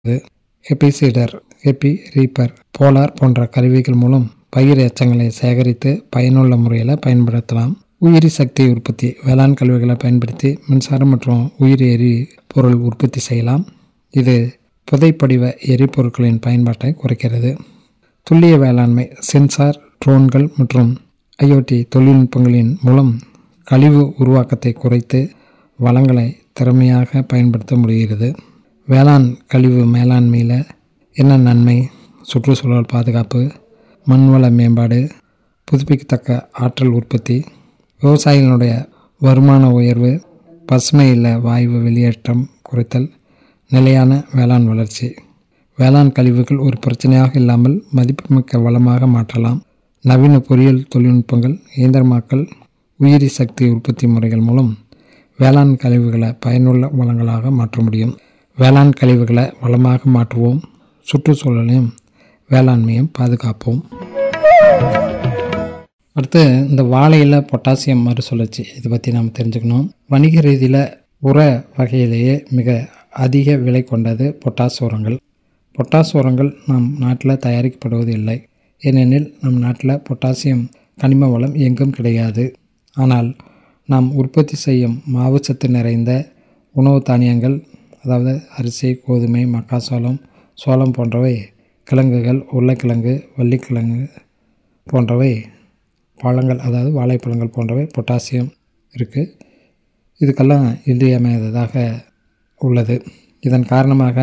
ஹெபிசீடர் ஹெபி reaper polar போன்ற கருவிகள் மூலம் பயிர் எச்சங்களை சேகரித்து பயனுள்ள முறையில் பயன்படுத்தலாம் உயிரி சக்தி உற்பத்தி வேளாண் கழிவுகளை பயன்படுத்தி மின்சாரம் மற்றும் உயிரி எரி பொருள் உற்பத்தி செய்யலாம் இது புதைப்படிவ எரிபொருட்களின் பயன்பாட்டை குறைக்கிறது துல்லிய வேளாண்மை சென்சார் ட்ரோன்கள் மற்றும் ஐஓடி தொழில்நுட்பங்களின் மூலம் கழிவு உருவாக்கத்தை குறைத்து வளங்களை திறமையாக பயன்படுத்த முடிகிறது வேளாண் கழிவு மேலாண்மையில் என்ன நன்மை சுற்றுச்சூழல் பாதுகாப்பு மண்வள மேம்பாடு புதுப்பிக்கத்தக்க ஆற்றல் உற்பத்தி விவசாயிகளுடைய வருமான உயர்வு பசுமை இல்ல வாயு வெளியேற்றம் குறைத்தல் நிலையான வேளாண் வளர்ச்சி வேளாண் கழிவுகள் ஒரு பிரச்சனையாக இல்லாமல் மதிப்புமிக்க வளமாக மாற்றலாம் நவீன பொறியியல் தொழில்நுட்பங்கள் இயந்திரமாக்கல் உயிரி சக்தி உற்பத்தி முறைகள் மூலம் வேளாண் கழிவுகளை பயனுள்ள வளங்களாக மாற்ற முடியும் வேளாண் கழிவுகளை வளமாக மாற்றுவோம் சுற்றுச்சூழலையும் வேளாண்மையும் பாதுகாப்போம் அடுத்து இந்த வாழையில் பொட்டாசியம் மறுசுழற்சி இதை பற்றி நாம் தெரிஞ்சுக்கணும் வணிக ரீதியில் உர வகையிலேயே மிக அதிக விலை கொண்டது பொட்டாஸ் உரங்கள் பொட்டாஸ் உரங்கள் நம் நாட்டில் தயாரிக்கப்படுவது இல்லை ஏனெனில் நம் நாட்டில் பொட்டாசியம் கனிம வளம் எங்கும் கிடையாது ஆனால் நாம் உற்பத்தி செய்யும் மாவுச்சத்து நிறைந்த உணவு தானியங்கள் அதாவது அரிசி கோதுமை மக்காசோளம் சோளம் போன்றவை கிழங்குகள் உருளைக்கிழங்கு வள்ளிக்கிழங்கு போன்றவை பழங்கள் அதாவது வாழைப்பழங்கள் போன்றவை பொட்டாசியம் இருக்குது இதுக்கெல்லாம் இன்றியமையாததாக உள்ளது இதன் காரணமாக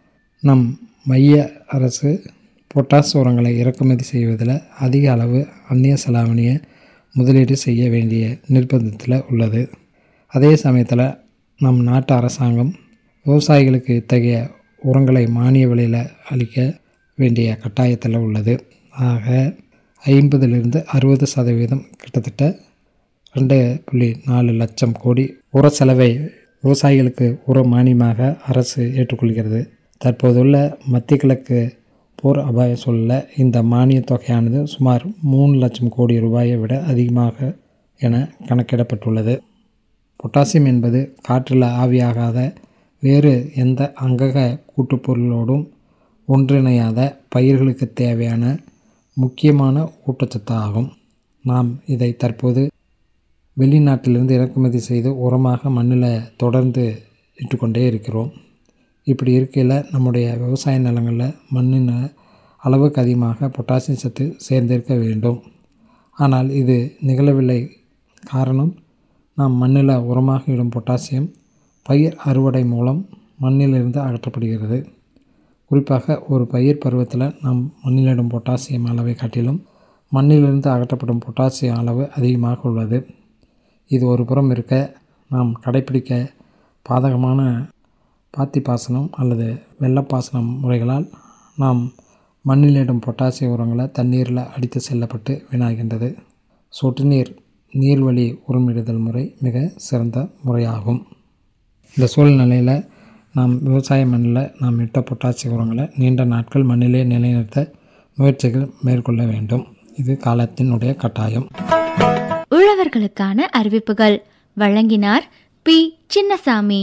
நம் மைய அரசு பொட்டாஸ் உரங்களை இறக்குமதி செய்வதில் அதிக அளவு அந்நிய செலாவணியை முதலீடு செய்ய வேண்டிய நிர்பந்தத்தில் உள்ளது அதே சமயத்தில் நம் நாட்டு அரசாங்கம் விவசாயிகளுக்கு இத்தகைய உரங்களை மானிய விலையில் அளிக்க வேண்டிய கட்டாயத்தில் உள்ளது ஆக ஐம்பதிலிருந்து அறுபது சதவீதம் கிட்டத்தட்ட ரெண்டு புள்ளி நாலு லட்சம் கோடி உர செலவை விவசாயிகளுக்கு உர மானியமாக அரசு ஏற்றுக்கொள்கிறது தற்போதுள்ள மத்திய கிழக்கு போர் அபாய சூழலில் இந்த மானிய தொகையானது சுமார் மூணு லட்சம் கோடி ரூபாயை விட அதிகமாக என கணக்கிடப்பட்டுள்ளது பொட்டாசியம் என்பது காற்றில் ஆவியாகாத வேறு எந்த அங்கக கூட்டுப்பொருளோடும் ஒன்றிணையாத பயிர்களுக்கு தேவையான முக்கியமான ஊட்டச்சத்து ஆகும் நாம் இதை தற்போது வெளிநாட்டிலிருந்து இறக்குமதி செய்து உரமாக மண்ணில் தொடர்ந்து இட்டுக்கொண்டே இருக்கிறோம் இப்படி இருக்கையில் நம்முடைய விவசாய நிலங்களில் மண்ணின் அளவுக்கு அதிகமாக பொட்டாசியம் சத்து சேர்ந்திருக்க வேண்டும் ஆனால் இது நிகழவில்லை காரணம் நாம் மண்ணில் உரமாக இடும் பொட்டாசியம் பயிர் அறுவடை மூலம் மண்ணிலிருந்து அகற்றப்படுகிறது குறிப்பாக ஒரு பயிர் பருவத்தில் நாம் மண்ணிலிடும் பொட்டாசியம் அளவை காட்டிலும் மண்ணிலிருந்து அகற்றப்படும் பொட்டாசியம் அளவு அதிகமாக உள்ளது இது ஒரு புறம் இருக்க நாம் கடைப்பிடிக்க பாதகமான பாத்தி பாசனம் அல்லது வெள்ளப்பாசனம் முறைகளால் நாம் மண்ணிலிடும் பொட்டாசிய உரங்களை தண்ணீரில் அடித்து செல்லப்பட்டு வீணாகின்றது சொட்டு நீர் நீர்வழி உரமிடுதல் முறை மிக சிறந்த முறையாகும் இந்த சூழ்நிலையில் நாம் விவசாய மண்ணில் நாம் இட்ட பொட்டாசிய உரங்களை நீண்ட நாட்கள் மண்ணிலே நிலைநிறுத்த முயற்சிகள் மேற்கொள்ள வேண்டும் இது காலத்தினுடைய கட்டாயம் உழவர்களுக்கான அறிவிப்புகள் வழங்கினார் பி சின்னசாமி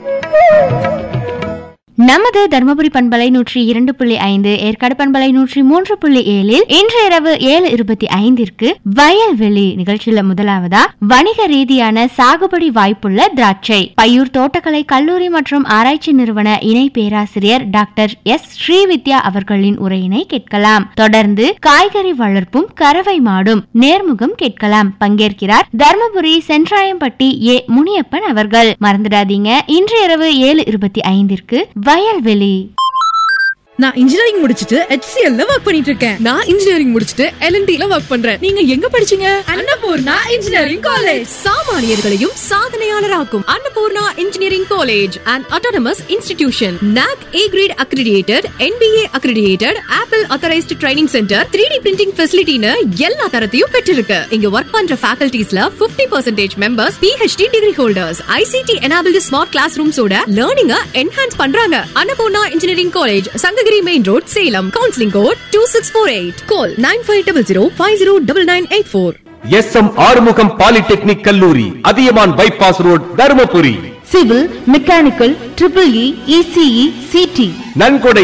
நமது தருமபுரி பண்பலை நூற்றி இரண்டு புள்ளி ஐந்து ஏற்காடு பண்பலை நூற்றி மூன்று புள்ளி ஏழில் இன்று இரவு ஏழு இருபத்தி ஐந்திற்கு வயல்வெளி நிகழ்ச்சியில முதலாவதா வணிக ரீதியான சாகுபடி வாய்ப்புள்ள திராட்சை பையூர் தோட்டக்கலை கல்லூரி மற்றும் ஆராய்ச்சி நிறுவன இணை பேராசிரியர் டாக்டர் எஸ் ஸ்ரீவித்யா அவர்களின் உரையினை கேட்கலாம் தொடர்ந்து காய்கறி வளர்ப்பும் கறவை மாடும் நேர்முகம் கேட்கலாம் பங்கேற்கிறார் தருமபுரி சென்றாயம்பட்டி ஏ முனியப்பன் அவர்கள் மறந்துடாதீங்க இன்று இரவு ஏழு இருபத்தி ஐந்திற்கு வயல்வெளி நான் இன்ஜினியரிங் முடிச்சிட்டு HCL ல ஒர்க் பண்ணிட்டு இருக்கேன் நான் இன்ஜினியரிங் முடிச்சிட்டு LNT ல ஒர்க் பண்றேன் நீங்க எங்க படிச்சீங்க அன்னபூர்ணா இன்ஜினியரிங் காலேஜ் சாமானியர்களையும் சாதனையாளராக்கும் Annapoorna engineering college and autonomous institution NAC A grade accredited NBA accredited Apple authorized training centre 3D printing ஃபெசிலிட்டின்னு எல்லா தரத்தையும் பெற்றிருக்கு இங்க ஒர்க் பண்ற ஃபேக்கல்டிஸ்ல 50% percentage members PhD degree holders ICT enabled smart class ரூம்ஸோட லேர்னிங்க என்ஹான்ஸ் பண்றாங்க Annapoorna engineering college Sankagiri main road Salem counselling code two six four eight call nine five double zero five zero double nine eight four S M Arumugam polytechnic கல்லூரி Athiyaman bypass road Dharmapuri civil mechanical triple E ECE CT நன்கொடை